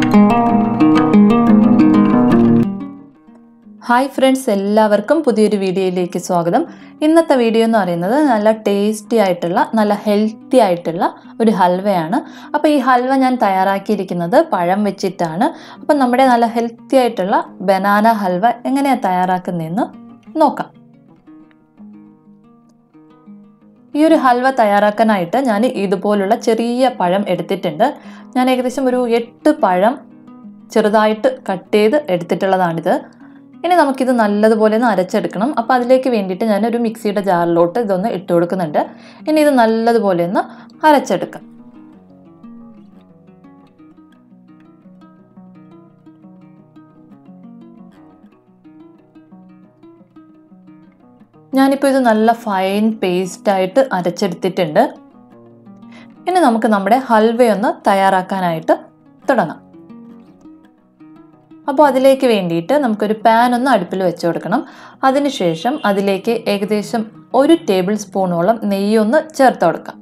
hi friends എല്ലാവർക്കും പുതിയൊരു വീഡിയോയിലേക്ക് സ്വാഗതം ഇന്നത്തെ വീഡിയോ എന്ന് പറയുന്നത് നല്ല ടേസ്റ്റി ആയിട്ടുള്ള നല്ല ഹെൽത്തി ആയിട്ടുള്ള ഒരു ഹൽവയാണ് അപ്പോൾ ഈ ഹൽവ ഞാൻ തയ്യാറാക്കിയിരിക്കുന്നത് പഴം വെച്ചിട്ടാണ് അപ്പം നമ്മുടെ നല്ല ഹെൽത്തി ആയിട്ടുള്ള ബനാന ഹൽവ എങ്ങനെയാണ് തയ്യാറാക്കുന്നതെന്ന് നോക്കാം ഈ ഒരു ഹൽവ തയ്യാറാക്കാനായിട്ട് ഞാൻ ഇതുപോലുള്ള ചെറിയ പഴം എടുത്തിട്ടുണ്ട് ഞാൻ ഏകദേശം ഒരു എട്ട് പഴം ചെറുതായിട്ട് കട്ട് ചെയ്ത് എടുത്തിട്ടുള്ളതാണിത് ഇനി നമുക്കിത് നല്ലതുപോലെ ഒന്ന് അരച്ചെടുക്കണം അപ്പോൾ അതിലേക്ക് വേണ്ടിയിട്ട് ഞാൻ ഒരു മിക്സിയുടെ ജാറിലോട്ട് ഇതൊന്ന് ഇട്ട് കൊടുക്കുന്നുണ്ട് ഇനി ഇത് നല്ലതുപോലെ ഒന്ന് അരച്ചെടുക്കാം ഞാനിപ്പോൾ ഇത് നല്ല ഫൈൻ പേസ്റ്റായിട്ട് അരച്ചെടുത്തിട്ടുണ്ട് ഇനി നമുക്ക് നമ്മുടെ ഹൽവയൊന്ന് തയ്യാറാക്കാനായിട്ട് തുടങ്ങാം അപ്പോൾ അതിലേക്ക് വേണ്ടിയിട്ട് നമുക്കൊരു പാൻ ഒന്ന് അടുപ്പിൽ വെച്ച് കൊടുക്കണം അതിനുശേഷം അതിലേക്ക് ഏകദേശം ഒരു ടേബിൾ സ്പൂണോളം നെയ്യൊന്ന് ചേർത്ത് കൊടുക്കാം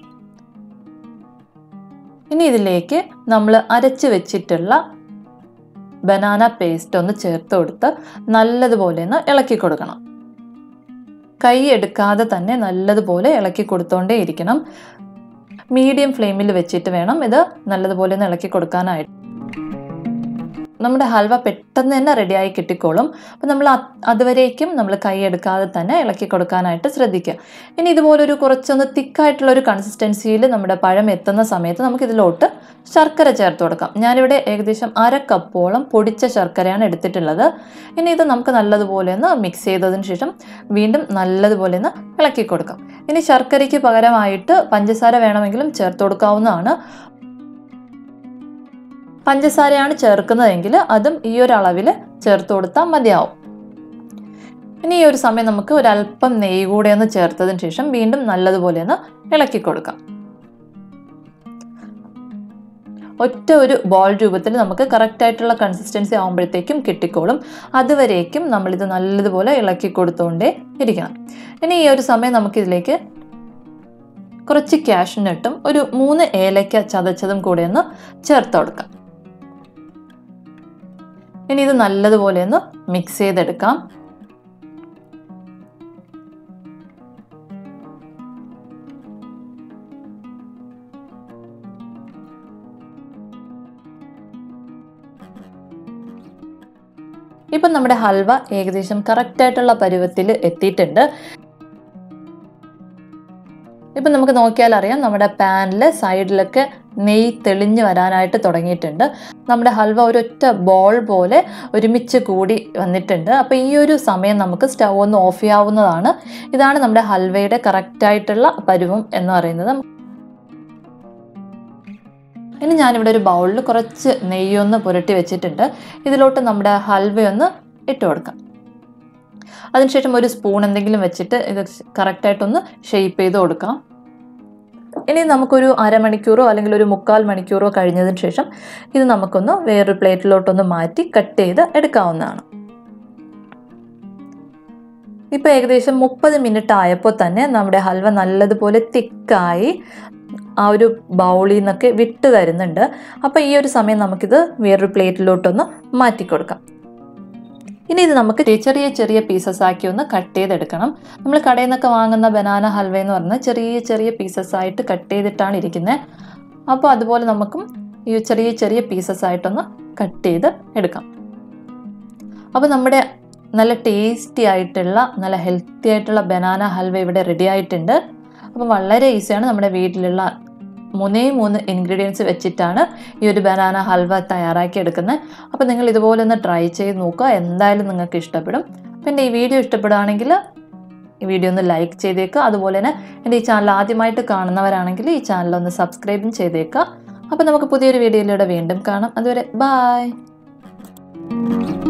ഇനി ഇതിലേക്ക് നമ്മൾ അരച്ച് വെച്ചിട്ടുള്ള ബനാന പേസ്റ്റ് ഒന്ന് ചേർത്ത് കൊടുത്ത് നല്ലതുപോലെ ഒന്ന് ഇളക്കി കൊടുക്കണം കൈ എടുക്കാതെ തന്നെ നല്ലതുപോലെ ഇളക്കി കൊടുത്തോണ്ടേ ഇരിക്കണം മീഡിയം ഫ്ലെയിമിൽ വെച്ചിട്ട് വേണം ഇത് നല്ലതുപോലെ ഒന്ന് ഇളക്കി കൊടുക്കാനായിട്ട് നമ്മുടെ ഹൽവ പെട്ടെന്ന് തന്നെ റെഡിയായി കിട്ടിക്കോളും അപ്പം നമ്മൾ അതുവരേക്കും നമ്മൾ കൈ എടുക്കാതെ തന്നെ ഇളക്കി കൊടുക്കാനായിട്ട് ശ്രദ്ധിക്കുക ഇനി ഇതുപോലൊരു കുറച്ചൊന്ന് തിക്കായിട്ടുള്ള ഒരു കൺസിസ്റ്റൻസിയിൽ നമ്മുടെ പഴം എത്തുന്ന സമയത്ത് നമുക്ക് ഇതിലോട്ട് ശർക്കര ചേർത്ത് കൊടുക്കാം ഞാനിവിടെ ഏകദേശം അര കപ്പോളം പൊടിച്ച ശർക്കരയാണ് എടുത്തിട്ടുള്ളത് ഇനി ഇത് നമുക്ക് നല്ലതുപോലെ ഒന്ന് മിക്സ് ചെയ്തതിന് ശേഷം വീണ്ടും നല്ലതുപോലെ ഒന്ന് ഇളക്കി കൊടുക്കാം ഇനി ശർക്കരയ്ക്ക് പകരമായിട്ട് പഞ്ചസാര വേണമെങ്കിലും ചേർത്ത് കൊടുക്കാവുന്നതാണ് പഞ്ചസാരയാണ് ചേർക്കുന്നതെങ്കിൽ അതും ഈ ഒരു അളവിൽ ചേർത്ത് കൊടുത്താൽ മതിയാവും ഇനി ഈ ഒരു സമയം നമുക്ക് ഒരല്പം നെയ്യ് കൂടെ ഒന്ന് ചേർത്തതിന് ശേഷം വീണ്ടും നല്ലതുപോലെ ഒന്ന് ഇളക്കി കൊടുക്കാം ഒറ്റ ഒരു ബോൾ രൂപത്തിൽ നമുക്ക് കറക്റ്റ് ആയിട്ടുള്ള കൺസിസ്റ്റൻസി ആകുമ്പോഴത്തേക്കും കിട്ടിക്കോളും അതുവരേക്കും നമ്മളിത് നല്ലതുപോലെ ഇളക്കി കൊടുത്തുകൊണ്ടേ ഇരിക്കണം ഇനി ഈ ഒരു സമയം നമുക്കിതിലേക്ക് കുറച്ച് ക്യാഷ്നട്ടും ഒരു മൂന്ന് ഏലക്ക ചതച്ചതും കൂടെ ഒന്ന് ചേർത്ത് കൊടുക്കാം ഇനി ഇത് നല്ലതുപോലെ ഒന്ന് മിക്സ് ചെയ്തെടുക്കാം ഇപ്പം നമ്മുടെ ഹൽവ ഏകദേശം കറക്റ്റായിട്ടുള്ള പരുവത്തിൽ എത്തിയിട്ടുണ്ട് ഇപ്പം നമുക്ക് നോക്കിയാൽ അറിയാം നമ്മുടെ പാനിൽ സൈഡിലൊക്കെ നെയ്യ് തെളിഞ്ഞ് വരാനായിട്ട് തുടങ്ങിയിട്ടുണ്ട് നമ്മുടെ ഹൽവ ഒരൊറ്റ ബോൾ പോലെ ഒരുമിച്ച് കൂടി വന്നിട്ടുണ്ട് അപ്പോൾ ഈ ഒരു സമയം നമുക്ക് സ്റ്റൗ ഒന്ന് ഓഫ് ചെയ്യാവുന്നതാണ് ഇതാണ് നമ്മുടെ ഹൽവയുടെ കറക്റ്റായിട്ടുള്ള പരുവം എന്ന് പറയുന്നത് ഇനി ഞാനിവിടെ ഒരു ബൗളിൽ കുറച്ച് നെയ്യൊന്ന് പുരട്ടി വെച്ചിട്ടുണ്ട് ഇതിലോട്ട് നമ്മുടെ ഹൽവയൊന്ന് ഇട്ട് കൊടുക്കാം അതിനുശേഷം ഒരു സ്പൂൺ എന്തെങ്കിലും വെച്ചിട്ട് ഇത് കറക്റ്റായിട്ടൊന്ന് ഷെയ്പ്പ് ചെയ്ത് കൊടുക്കാം ഇനി നമുക്കൊരു അരമണിക്കൂറോ അല്ലെങ്കിൽ ഒരു മുക്കാൽ മണിക്കൂറോ കഴിഞ്ഞതിന് ശേഷം ഇത് നമുക്കൊന്ന് വേറൊരു പ്ലേറ്റിലോട്ടൊന്ന് മാറ്റി കട്ട് ചെയ്ത് എടുക്കാവുന്നതാണ് ഇപ്പോൾ ഏകദേശം മുപ്പത് മിനിറ്റ് ആയപ്പോൾ തന്നെ നമ്മുടെ ഹൽവ നല്ലതുപോലെ തിക്കായി ആ ഒരു ബൗളിൽ നിന്നൊക്കെ വിട്ട് വരുന്നുണ്ട് അപ്പോൾ ഈ ഒരു സമയം നമുക്കിത് വേറൊരു പ്ലേറ്റിലോട്ടൊന്ന് മാറ്റി കൊടുക്കാം ഇനി ഇത് നമുക്ക് ചെറിയ ചെറിയ പീസസ് ആക്കി ഒന്ന് കട്ട് ചെയ്തെടുക്കണം നമ്മൾ കടയിൽ നിന്നൊക്കെ വാങ്ങുന്ന ബനാന ഹൽവ എന്ന് പറഞ്ഞാൽ ചെറിയ ചെറിയ പീസസ് ആയിട്ട് കട്ട് ചെയ്തിട്ടാണ് ഇരിക്കുന്നത് അപ്പോൾ അതുപോലെ നമുക്കും ഈ ചെറിയ ചെറിയ പീസസ് ആയിട്ടൊന്ന് കട്ട് ചെയ്ത് എടുക്കാം അപ്പോൾ നമ്മുടെ നല്ല ടേസ്റ്റി ആയിട്ടുള്ള നല്ല ഹെൽത്തി ആയിട്ടുള്ള ബനാന ഹൽവ ഇവിടെ റെഡി ആയിട്ടുണ്ട് അപ്പോൾ വളരെ ഈസിയാണ് നമ്മുടെ വീട്ടിലുള്ള മൂന്നേ മൂന്ന് ഇൻഗ്രീഡിയൻസ് വെച്ചിട്ടാണ് ഈ ഒരു ബനാന ഹൽവ തയ്യാറാക്കി എടുക്കുന്നത് അപ്പോൾ നിങ്ങൾ ഇതുപോലെ ഒന്ന് ട്രൈ ചെയ്ത് നോക്കുക എന്തായാലും നിങ്ങൾക്ക് ഇഷ്ടപ്പെടും പിന്നെ ഈ വീഡിയോ ഇഷ്ടപ്പെടുകയാണെങ്കിൽ ഈ വീഡിയോ ഒന്ന് ലൈക്ക് ചെയ്തേക്കുക അതുപോലെ തന്നെ എൻ്റെ ഈ ചാനൽ ആദ്യമായിട്ട് കാണുന്നവരാണെങ്കിൽ ഈ ചാനൽ ഒന്ന് സബ്സ്ക്രൈബും ചെയ്തേക്കുക അപ്പോൾ നമുക്ക് പുതിയൊരു വീഡിയോയിലൂടെ വീണ്ടും കാണാം അതുവരെ ബായ്